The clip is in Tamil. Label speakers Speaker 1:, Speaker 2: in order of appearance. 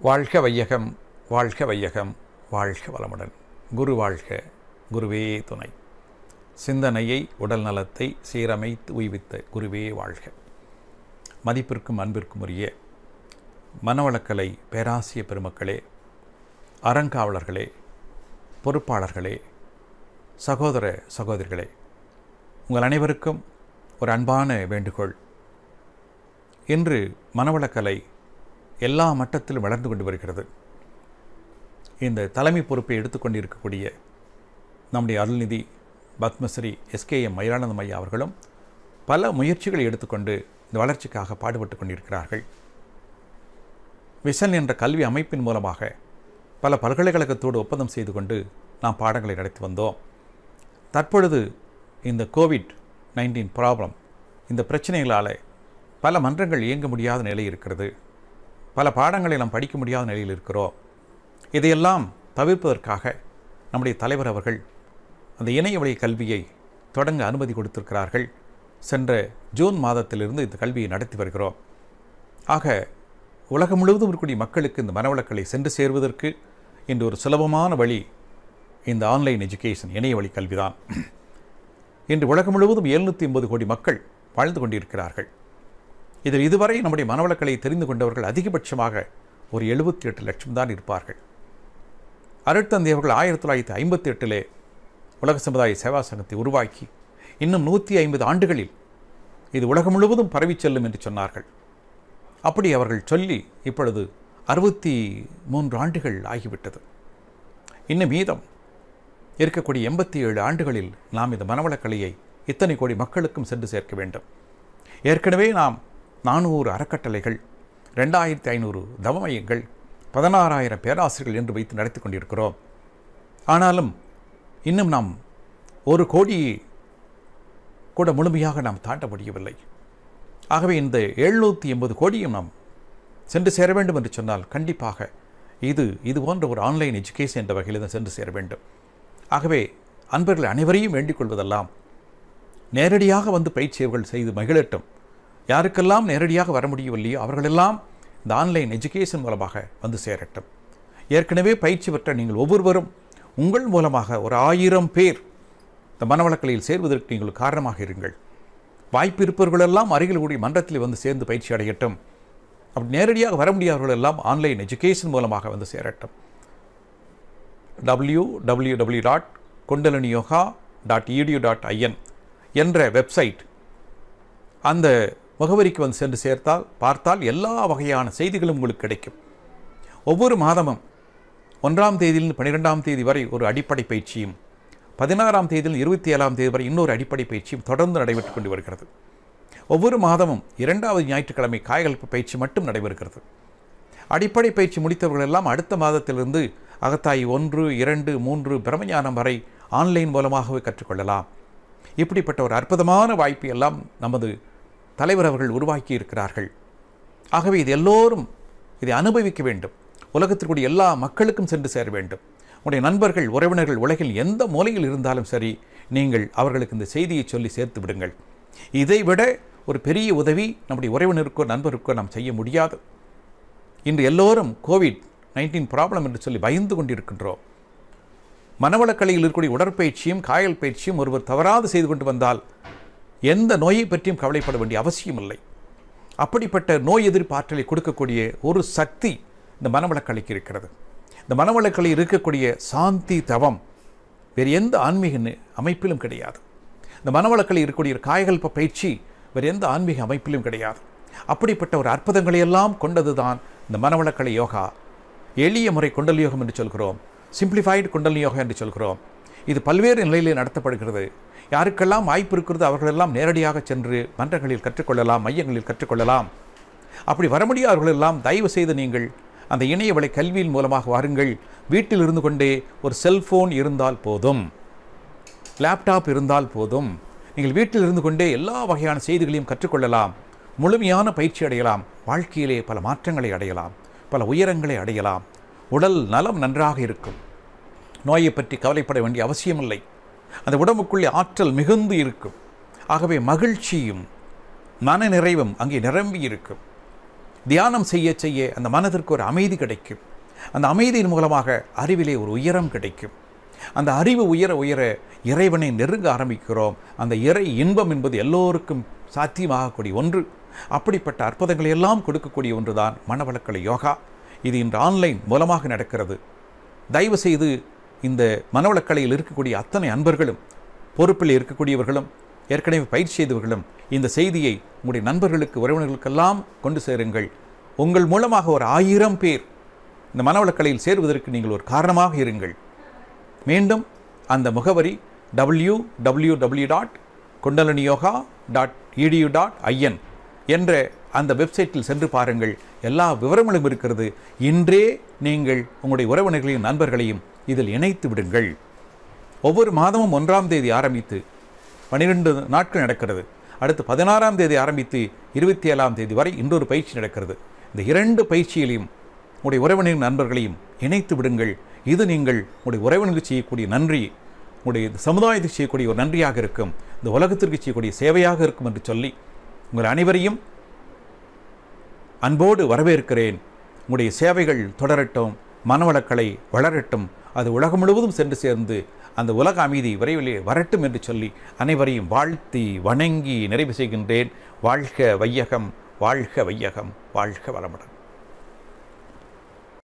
Speaker 1: வாழ்க வையகம் வாழ்க வையகம் வாழ்க வளமுடன் குரு வாழ்க குருவே துணை சிந்தனையை உடல் நலத்தை சீரமைத்து உய்வித்த குருவே வாழ்க மதிப்பிற்கும் அன்பிற்கும் உரிய மனவளக்கலை பேராசிய பெருமக்களே அறங்காவலர்களே பொறுப்பாளர்களே சகோதர சகோதரிகளே உங்கள் அனைவருக்கும் ஒரு அன்பான வேண்டுகோள் இன்று மனவளக்கலை எல்லா மட்டத்திலும் வளர்ந்து கொண்டு வருகிறது இந்த தலைமை பொறுப்பை எடுத்துக்கொண்டிருக்கக்கூடிய நம்முடைய அருள்நிதி பத்மஸ்ரீ எஸ்கேஎம் மயிலானந்தம் ஐயா அவர்களும் பல முயற்சிகளை எடுத்துக்கொண்டு இந்த வளர்ச்சிக்காக பாடுபட்டு கொண்டிருக்கிறார்கள் விசன் என்ற கல்வி அமைப்பின் மூலமாக பல பல்கலைக்கழகத்தோடு ஒப்பந்தம் செய்து கொண்டு நாம் பாடங்களை நடத்தி வந்தோம் தற்பொழுது இந்த கோவிட் நைன்டீன் ப்ராப்ளம் இந்த பிரச்சனைகளால் பல மன்றங்கள் இயங்க முடியாத நிலை இருக்கிறது பல பாடங்களை நாம் படிக்க முடியாத நிலையில் இருக்கிறோம் இதையெல்லாம் தவிர்ப்பதற்காக நம்முடைய தலைவர் அவர்கள் அந்த இணைய வழி கல்வியை தொடங்க அனுமதி கொடுத்திருக்கிறார்கள் சென்ற ஜூன் மாதத்திலிருந்து இந்த கல்வியை நடத்தி வருகிறோம் ஆக உலகம் முழுவதும் இருக்கக்கூடிய மக்களுக்கு இந்த மனவளக்கலை சென்று சேர்வதற்கு இன்று ஒரு சுலபமான வழி இந்த ஆன்லைன் எஜுகேஷன் இணைய வழி கல்விதான் இன்று உலகம் முழுவதும் எழுநூற்றி ஐம்பது கோடி மக்கள் வாழ்ந்து கொண்டிருக்கிறார்கள் இதில் இதுவரை நம்முடைய மனவளக்கலை தெரிந்து கொண்டவர்கள் அதிகபட்சமாக ஒரு எழுபத்தி எட்டு லட்சம் தான் இருப்பார்கள் அருட்தந்தை அவர்கள் ஆயிரத்தி தொள்ளாயிரத்தி ஐம்பத்தி எட்டிலே உலக சமுதாய சேவா சங்கத்தை உருவாக்கி இன்னும் நூற்றி ஐம்பது ஆண்டுகளில் இது உலகம் முழுவதும் பரவி செல்லும் என்று சொன்னார்கள் அப்படி அவர்கள் சொல்லி இப்பொழுது அறுபத்தி மூன்று ஆண்டுகள் ஆகிவிட்டது இன்னும் மீதம் இருக்கக்கூடிய எண்பத்தி ஏழு ஆண்டுகளில் நாம் இந்த மனவளக்கலையை இத்தனை கோடி மக்களுக்கும் சென்று சேர்க்க வேண்டும் ஏற்கனவே நாம் நானூறு அறக்கட்டளைகள் ரெண்டாயிரத்தி ஐநூறு தவமயங்கள் பதினாறாயிரம் பேராசிரியர்கள் என்று வைத்து நடத்தி கொண்டிருக்கிறோம் ஆனாலும் இன்னும் நாம் ஒரு கோடி கூட முழுமையாக நாம் தாண்ட முடியவில்லை ஆகவே இந்த எழுநூற்றி எண்பது கோடியும் நாம் சென்று சேர வேண்டும் என்று சொன்னால் கண்டிப்பாக இது இது போன்ற ஒரு ஆன்லைன் எஜுகேஷன் என்ற வகையில் தான் சென்று சேர வேண்டும் ஆகவே அன்பர்கள் அனைவரையும் வேண்டிக் கொள்வதெல்லாம் நேரடியாக வந்து பயிற்சியர்கள் செய்து மகிழட்டும் யாருக்கெல்லாம் நேரடியாக வர முடியவில்லையோ அவர்களெல்லாம் இந்த ஆன்லைன் எஜுகேஷன் மூலமாக வந்து சேரட்டும் ஏற்கனவே பயிற்சி பெற்ற நீங்கள் ஒவ்வொருவரும் உங்கள் மூலமாக ஒரு ஆயிரம் பேர் இந்த மனவளக்கலையில் சேர்வதற்கு நீங்கள் காரணமாக இருங்கள் வாய்ப்பு இருப்பவர்களெல்லாம் அருகில் கூடிய மன்றத்தில் வந்து சேர்ந்து பயிற்சி அடையட்டும் அப்படி நேரடியாக வர முடியாதவர்கள் எல்லாம் ஆன்லைன் எஜுகேஷன் மூலமாக வந்து சேரட்டும் W W W dot kundalini yoga dot edu dot I N என்ற வெப்சைட் அந்த முகவரிக்கு வந்து சென்று சேர்த்தால் பார்த்தால் எல்லா வகையான செய்திகளும் உங்களுக்கு கிடைக்கும் ஒவ்வொரு மாதமும் ஒன்றாம் தேதியிலிருந்து பன்னிரெண்டாம் தேதி வரை ஒரு அடிப்படை பயிற்சியும் பதினாறாம் தேதியில் இருபத்தி ஏழாம் தேதி வரை இன்னொரு அடிப்படை பயிற்சியும் தொடர்ந்து நடைபெற்றுக் கொண்டு வருகிறது ஒவ்வொரு மாதமும் இரண்டாவது ஞாயிற்றுக்கிழமை காயகல்ப பயிற்சி மட்டும் நடைபெறுகிறது அடிப்படை பயிற்சி முடித்தவர்கள் எல்லாம் அடுத்த மாதத்திலிருந்து அகத்தாய் ஒன்று இரண்டு மூன்று பிரமஞானம் வரை ஆன்லைன் மூலமாகவே கற்றுக்கொள்ளலாம் இப்படிப்பட்ட ஒரு அற்புதமான வாய்ப்பை எல்லாம் நமது தலைவர் அவர்கள் உருவாக்கி இருக்கிறார்கள் ஆகவே இது எல்லோரும் இதை அனுபவிக்க வேண்டும் உலகத்திற்குரிய எல்லா மக்களுக்கும் சென்று சேர வேண்டும் உடைய நண்பர்கள் உறவினர்கள் உலகில் எந்த மூலையில் இருந்தாலும் சரி நீங்கள் அவர்களுக்கு இந்த செய்தியை சொல்லி சேர்த்து விடுங்கள் இதைவிட ஒரு பெரிய உதவி நம்முடைய உறவினருக்கோ நண்பருக்கோ நாம் செய்ய முடியாது இன்று எல்லோரும் கோவிட் நைன்டீன் ப்ராப்ளம் என்று சொல்லி பயந்து கொண்டிருக்கின்றோம் மனவளக்கலையில் இருக்கக்கூடிய உடற்பயிற்சியும் காயல் பயிற்சியும் ஒருவர் தவறாது செய்து கொண்டு வந்தால் எந்த நோயை பற்றியும் கவலைப்பட வேண்டிய அவசியம் இல்லை அப்படிப்பட்ட நோய் எதிர்ப்பு ஆற்றலை கொடுக்கக்கூடிய ஒரு சக்தி இந்த மனவளக்கலைக்கு இருக்கிறது இந்த மனவளக்கலை இருக்கக்கூடிய சாந்தி தவம் வேறு எந்த ஆன்மீக அமைப்பிலும் கிடையாது இந்த மனவளக்கலை இருக்கக்கூடிய காயகல்ப பயிற்சி வேறு எந்த ஆன்மீக அமைப்பிலும் கிடையாது அப்படிப்பட்ட ஒரு அற்புதங்களை எல்லாம் கொண்டது தான் இந்த மனவளக்கலை யோகா எளிய முறை குண்டல் யோகம் என்று சொல்கிறோம் சிம்பிளிஃபைடு குண்டல் யோகா என்று சொல்கிறோம் இது பல்வேறு நிலையிலே நடத்தப்படுகிறது யாருக்கெல்லாம் வாய்ப்பு இருக்கிறது அவர்களெல்லாம் நேரடியாக சென்று மன்றங்களில் கற்றுக்கொள்ளலாம் மையங்களில் கற்றுக்கொள்ளலாம் அப்படி வர முடியாதவர்களெல்லாம் தயவு செய்து நீங்கள் அந்த இணைய வழி கல்வியின் மூலமாக வாருங்கள் வீட்டில் இருந்து கொண்டே ஒரு செல்ஃபோன் இருந்தால் போதும் லேப்டாப் இருந்தால் போதும் நீங்கள் வீட்டில் இருந்து கொண்டே எல்லா வகையான செய்திகளையும் கற்றுக்கொள்ளலாம் முழுமையான பயிற்சி அடையலாம் வாழ்க்கையிலே பல மாற்றங்களை அடையலாம் பல உயரங்களை அடையலாம் உடல் நலம் நன்றாக இருக்கும் நோயை பற்றி கவலைப்பட வேண்டிய அவசியமில்லை அந்த உடம்புக்குள்ளே ஆற்றல் மிகுந்து இருக்கும் ஆகவே மகிழ்ச்சியும் மன நிறைவும் அங்கே நிரம்பி இருக்கும் தியானம் செய்ய செய்ய அந்த மனதிற்கு ஒரு அமைதி கிடைக்கும் அந்த அமைதியின் மூலமாக அறிவிலே ஒரு உயரம் கிடைக்கும் அந்த அறிவு உயர உயர இறைவனை நெருங்க ஆரம்பிக்கிறோம் அந்த இறை இன்பம் என்பது எல்லோருக்கும் சாத்தியமாகக்கூடிய ஒன்று அப்படிப்பட்ட அற்புதங்களை எல்லாம் கொடுக்கக்கூடிய ஒன்றுதான் மனவளக்கலை யோகா இது இன்று ஆன்லைன் மூலமாக நடக்கிறது தயவு செய்து இந்த மனவளக்கலையில் இருக்கக்கூடிய அத்தனை அன்பர்களும் பொறுப்பில் இருக்கக்கூடியவர்களும் ஏற்கனவே பயிற்சி செய்தவர்களும் இந்த செய்தியை உங்களுடைய நண்பர்களுக்கு உறவினர்களுக்கெல்லாம் கொண்டு சேருங்கள் உங்கள் மூலமாக ஒரு ஆயிரம் பேர் இந்த மனவளக்கலையில் சேருவதற்கு நீங்கள் ஒரு காரணமாக இருங்கள் மீண்டும் அந்த முகவரி W W W dot kundalini yoga dot edu dot I N என்ற அந்த வெப்சைட்டில் சென்று பாருங்கள் எல்லா விவரங்களும் இருக்கிறது இன்றே நீங்கள் உங்களுடைய உறவினர்களையும் நண்பர்களையும் இதில் இணைத்து விடுங்கள் ஒவ்வொரு மாதமும் ஒன்றாம் தேதி ஆரம்பித்து பன்னிரெண்டு நாட்கள் நடக்கிறது அடுத்து பதினாறாம் தேதி ஆரம்பித்து இருபத்தி ஏழாம் தேதி வரை இன்னொரு பயிற்சி நடக்கிறது இந்த இரண்டு பயிற்சியிலையும் உங்களுடைய உறவினர் நண்பர்களையும் இணைத்து விடுங்கள் இது நீங்கள் உங்களுடைய உறவினருக்கு செய்யக்கூடிய நன்றி உங்களுடைய இந்த சமுதாயத்துக்கு செய்யக்கூடிய ஒரு நன்றியாக இருக்கும் இந்த உலகத்திற்கு செய்யக்கூடிய சேவையாக இருக்கும் என்று சொல்லி உங்கள் அனைவரையும் அன்போடு வரவேற்கிறேன் உங்களுடைய சேவைகள் தொடரட்டும் மனவளக்கலை வளரட்டும் அது உலகம் முழுவதும் சென்று சேர்ந்து அந்த உலக அமைதி விரைவிலே வரட்டும் என்று சொல்லி அனைவரையும் வாழ்த்தி வணங்கி நிறைவு செய்கின்றேன் வாழ்க வையகம் வாழ்க வையகம் வாழ்க வளமுடன்